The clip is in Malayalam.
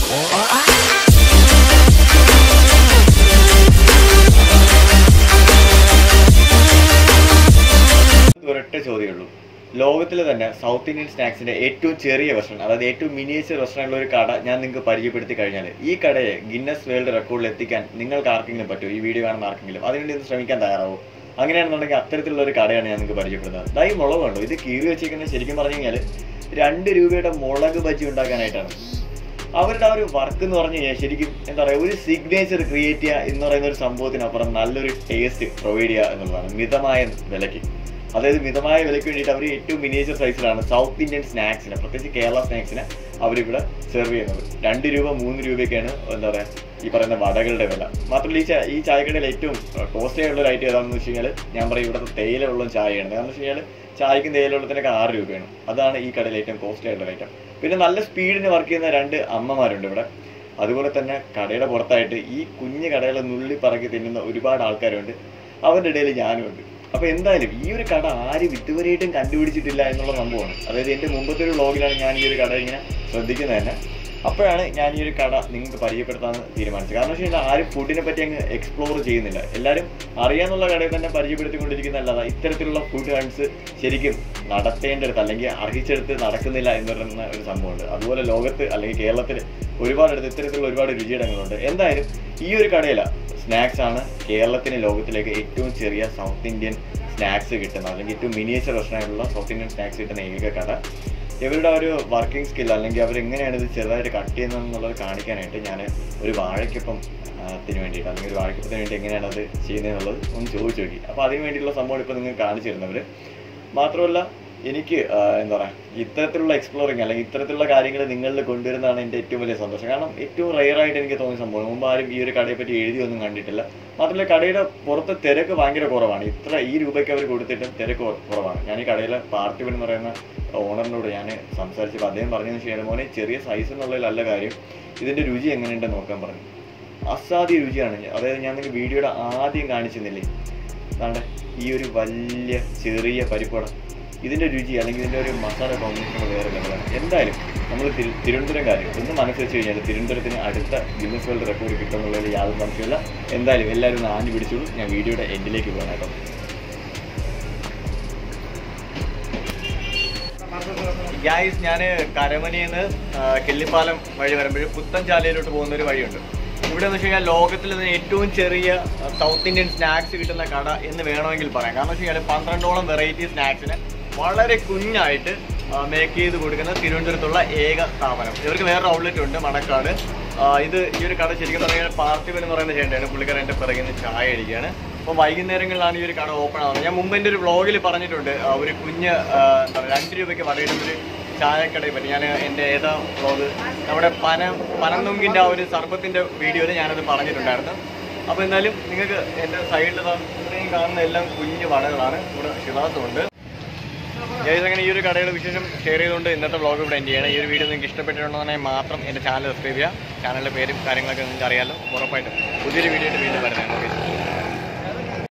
ഒരൊറ്റ ചോദ്യമുള്ളൂ ലോകത്തിലെ തന്നെ സൗത്ത് ഇന്ത്യൻ സ്നാക്സിന്റെ ഏറ്റവും ചെറിയ വെർഷൻ അതായത് ഏറ്റവും മിനിയേച്ചർ വെർഷനുള്ള ഒരു കട ഞാൻ നിങ്ങൾക്ക് പരിചയപ്പെടുത്തി കഴിഞ്ഞാൽ ഈ കടയെ ഗിന്നസ് വേൾഡ് റെക്കോർഡിൽ എത്തിക്കാൻ നിങ്ങൾക്ക് ആർക്കെങ്കിലും പറ്റുമോ ഈ വീഡിയോ കാണുന്ന ആർക്കെങ്കിലും അതിനുവേണ്ടി ഒന്ന് ശ്രമിക്കാൻ തയ്യാറാവും അങ്ങനെയാണെന്നുണ്ടെങ്കിൽ അത്തരത്തിലുള്ള ഒരു കടയാണ് ഞാൻ നിങ്ങൾക്ക് പരിചയപ്പെടുന്നത് ദാ ഈ മുളക് കണ്ടോ ഇത് കീറി വെച്ചേക്കുന്നത് ശരിക്കും പറഞ്ഞു കഴിഞ്ഞാൽ രണ്ട് രൂപയുടെ മുളക് ബജ്ജി ഉണ്ടാക്കാനായിട്ടാണ് അവരുടെ ആ ഒരു വർക്ക് എന്ന് പറഞ്ഞു കഴിഞ്ഞാൽ ശരിക്കും എന്താ പറയുക ഒരു സിഗ്നേച്ചർ ക്രിയേറ്റ് ചെയ്യുക എന്ന് പറയുന്ന ഒരു സംഭവത്തിനപ്പുറം നല്ലൊരു ടേസ്റ്റ് പ്രൊവൈഡ് ചെയ്യുക എന്നുള്ളതാണ് മിതമായ വിലയ്ക്ക് അതായത് മിതമായ വിലയ്ക്ക് വേണ്ടിയിട്ട് അവർ ഏറ്റവും മിനിയേച്ചർ സൈസിലാണ് സൗത്ത് ഇന്ത്യൻ സ്നാക്സിനെ പ്രത്യേകിച്ച് കേരള സ്നാക്സിനെ അവരിവിടെ സെർവ് ചെയ്യുന്നത് രണ്ട് രൂപ മൂന്ന് രൂപയൊക്കെയാണ് എന്താ പറയുക ഈ പറയുന്ന വടകളുടെ വില മാത്രമല്ല ഈ ചാ ഈ ചായക്കടയിൽ ഏറ്റവും കോസ്റ്റ്ലി ആയിട്ടുള്ള ഒരു ഐറ്റം ഏതാണെന്ന് വെച്ച് കഴിഞ്ഞാൽ ഞാൻ പറയും ഇവിടുത്തെ തേയില വെള്ളം ചായയാണ് കാരണം വെച്ച് കഴിഞ്ഞാൽ ചായക്കും തേയില വെള്ളത്തിനൊക്കെ ആറ് രൂപയാണ് അതാണ് ഈ കടയിൽ ഏറ്റവും കോസ്റ്റ്ലി ആയിട്ടുള്ള ഐറ്റം പിന്നെ നല്ല സ്പീഡിന് വർക്ക് ചെയ്യുന്ന രണ്ട് അമ്മമാരുണ്ട് ഇവിടെ അതുപോലെ തന്നെ കടയുടെ പുറത്തായിട്ട് ഈ കുഞ്ഞു കടകളെ നുള്ളി പറക്കി തിന്നുന്ന ഒരുപാട് ആൾക്കാരുണ്ട് അവരുടെ ഇടയിൽ ഞാനും ഉണ്ട് അപ്പൊ എന്തായാലും ഈ ഒരു കട ആരും ഇതുവരെയായിട്ടും കണ്ടുപിടിച്ചിട്ടില്ല എന്നുള്ള സംഭവമാണ് അതായത് എന്റെ മുമ്പത്തെ ഒരു വ്ളോഗിലാണ് ഞാൻ ഈ ഒരു കട ഇങ്ങനെ ശ്രദ്ധിക്കുന്നത് തന്നെ അപ്പോഴാണ് ഞാൻ ഈ ഒരു കട നിങ്ങൾക്ക് പരിചയപ്പെടുത്താൻ തീരുമാനിച്ചത് കാരണം വെച്ച് കഴിഞ്ഞാൽ ആരും ഫുഡിനെ പറ്റി അങ്ങ് എക്സ്പ്ലോർ ചെയ്യുന്നില്ല എല്ലാവരും അറിയാന്നുള്ള കടയിൽ തന്നെ പരിചയപ്പെടുത്തിക്കൊണ്ടിരിക്കുന്നതല്ലാതെ ഇത്തരത്തിലുള്ള ഫുഡ് ഹൺസ് ശരിക്കും നടത്തേണ്ടടുത്ത് അല്ലെങ്കിൽ അർഹിച്ചെടുത്ത് നടക്കുന്നില്ല എന്ന് പറയുന്ന ഒരു സംഭവമുണ്ട് അതുപോലെ ലോകത്ത് അല്ലെങ്കിൽ കേരളത്തിൽ ഒരുപാടടുത്ത് ഇത്തരത്തിലുള്ള ഒരുപാട് രുചിയിടങ്ങളുണ്ട് എന്തായാലും ഈ ഒരു കടയില സ്നാക്സ് ആണ് കേരളത്തിന് ലോകത്തിലേക്ക് ഏറ്റവും ചെറിയ സൗത്ത് ഇന്ത്യൻ സ്നാക്സ് കിട്ടുന്ന അല്ലെങ്കിൽ ഏറ്റവും മിനിയേച്ചർ വെർഷനായിട്ടുള്ള സൗത്ത് ഇന്ത്യൻ സ്നാക്സ് കിട്ടുന്ന ഏക കട ഇവരുടെ ഒരു വർക്കിംഗ് സ്കിൽ അല്ലെങ്കിൽ അവർ എങ്ങനെയാണ് ഇത് ചെറുതായിട്ട് കട്ട് ചെയ്യുന്നത് എന്നുള്ളത് കാണിക്കാനായിട്ട് ഞാൻ ഒരു വാഴയ്ക്കൊപ്പം ത്തിന് വേണ്ടിയിട്ട് അല്ലെങ്കിൽ ഒരു വാഴയ്ക്കപ്പത്തിന് വേണ്ടി എങ്ങനെയാണ് അത് ചെയ്യുന്നതെന്നുള്ളത് ഒന്ന് ചോദിച്ചു നോക്കി അപ്പോൾ അതിന് വേണ്ടിയിട്ടുള്ള സംഭവം ഇപ്പോൾ നിങ്ങൾക്ക് കാണിച്ചു തരുന്നവർ മാത്രമല്ല എനിക്ക് ആ, എന്താ പറയുക ഇത്തരത്തിലുള്ള എക്സ്പ്ലോറിങ് അല്ലെങ്കിൽ ഇത്തരത്തിലുള്ള കാര്യങ്ങൾ നിങ്ങളിൽ കൊണ്ടുവരുന്നതാണ് എൻ്റെ ഏറ്റവും വലിയ സന്തോഷം കാരണം ഏറ്റവും rare ആയിട്ട് എനിക്ക് തോന്നിയ സംഭവം മുമ്പ് ആരും ഈ ഒരു കടയെ പറ്റി എഴുതിയൊന്നും കണ്ടിട്ടില്ല മാത്രമല്ല കടയുടെ പുറത്ത് തിരക്ക് ഭയങ്കര കുറവാണ് ഇത്ര ഈ രൂപയ്ക്ക് അവർ കൊടുത്തിട്ടും തിരക്ക് കുറ- കുറവാണ് ഞാൻ ഈ കടയിലെ പാർട്ടിവൻ എന്ന് പറയുന്ന ഓണറിനോട് ഞാൻ സംസാരിച്ചപ്പോൾ അദ്ദേഹം പറഞ്ഞതെന്ന് വെച്ചാൽ മോനെ ചെറിയ സൈസ് എന്നുള്ളതിലല്ല കാര്യം ഇതിൻ്റെ രുചി എങ്ങനെയുണ്ടെന്ന് നോക്കാൻ പറഞ്ഞു അസാധ്യ രുചിയാണ് അതായത് ഞാൻ നിങ്ങൾക്ക് വീഡിയോയുടെ ആദ്യം കാണിച്ചിരുന്നില്ലേ അതാണ്ട് ഈ ഒരു വലിയ ചെറിയ പരിപ്പട ഇതിന്റെ രുചി അല്ലെങ്കിൽ ഇതിന്റെ ഒരു മസാല കോമ്പിനേഷൻ വേറെ ലെവലാണ് എന്തായാലും നമ്മൾ തിരു- തിരുവനന്തപുരം കാര്യം ഒന്ന് മനസ്സ് വെച്ച് കഴിഞ്ഞാൽ തിരുവനന്തപുരത്തിന് അടുത്ത ഗിന്നസ് വേൾഡ് റെക്കോർഡ് കിട്ടുമെന്നുള്ളതിൽ യാതൊരു സംശയമില്ല എന്തായാലും എല്ലാവരും ഒന്ന് ആഞ്ഞു പിടിച്ചോളൂ ഞാൻ വീഡിയോയുടെ എൻഡിലേക്ക് പോകാം കേട്ടോ ഗായ്സ് ഞാൻ കരമനയിൽ നിന്ന് കെല്ലിപ്പാലം വഴി വരുമ്പോൾ പുത്തൻചാലയിലോട്ട് പോകുന്ന ഒരു വഴിയുണ്ട് ഇവിടെ എന്ന് വെച്ച് കഴിഞ്ഞാൽ ലോകത്തിൽ നിന്ന് ഏറ്റവും ചെറിയ സൗത്ത് ഇന്ത്യൻ സ്നാക്സ് കിട്ടുന്ന കട എന്ന് വേണമെങ്കിൽ പറയാം കാരണം വെച്ച് കഴിഞ്ഞാൽ പന്ത്രണ്ടോളം വെറൈറ്റി സ്നാക്സിന് വളരെ കുഞ്ഞായിട്ട് മേക്ക് ചെയ്ത് കൊടുക്കുന്ന തിരുവനന്തപുരത്തുള്ള ഏക സ്ഥാപനം ഇവർക്ക് വേറെ ഔട്ട്ലെറ്റ് ഉണ്ട് മണക്കാട് ആ, ഇത് ഈ ഒരു കട ശരിക്കും പറഞ്ഞാൽ പാർട്ടിവൻ എന്ന് പറയുന്ന ചേട്ടനാണ് പുള്ളിക്കാരൻ എൻ്റെ പിറകിൽ നിന്ന് ചായ അടിക്കുകയാണ് അപ്പോൾ വൈകുന്നേരങ്ങളിലാണ് ഈ ഒരു കട ഓപ്പൺ ആവുന്നത് ഞാൻ മുമ്പ് എൻ്റെ ഒരു വ്ളോഗിൽ പറഞ്ഞിട്ടുണ്ട് ആ, ഒരു കുഞ്ഞ് ആ, എന്താ പറയുക രണ്ട് രൂപയ്ക്ക് വടയിടുന്ന ഒരു ചായക്കടയെ പറ്റി ഞാൻ എൻ്റെ ഏതാ വ്ളോഗ് നമ്മുടെ പന പനന്നുങ്കിൻ്റെ ആ ഒരു സർബത്തിൻ്റെ വീഡിയോയിൽ ഞാനത് പറഞ്ഞിട്ടുണ്ടായിരുന്നു അപ്പോൾ എന്തായാലും നിങ്ങൾക്ക് എൻ്റെ സൈഡിൽ ഇത്രയും കാണുന്ന എല്ലാം കുഞ്ഞു വടകളാണ് ഇവിടെ ഷിറാസുണ്ട് ഗൈസ് അങ്ങനെ ഈ ഒരു കടയുടെ വിശേഷം ഷെയർ ചെയ്തുകൊണ്ട് ഇന്നത്തെ വ്ളോഗ് ഇവിടെ എൻഡ് ചെയ്യണം ഈ ഒരു വീഡിയോ നിങ്ങൾക്ക് ഇഷ്ടപ്പെട്ടിട്ടുണ്ടെങ്കിൽ മാത്രം എൻ്റെ ചാനൽ സബ്സ്ക്രൈബ് ചെയ്യുക ചാനലിൻ്റെ പേരും കാര്യങ്ങളൊക്കെ നിങ്ങൾക്ക് അറിയാമല്ലോ ഉറപ്പായിട്ടും പുതിയൊരു വീഡിയോ വീണ്ടും വരുന്നതാണ്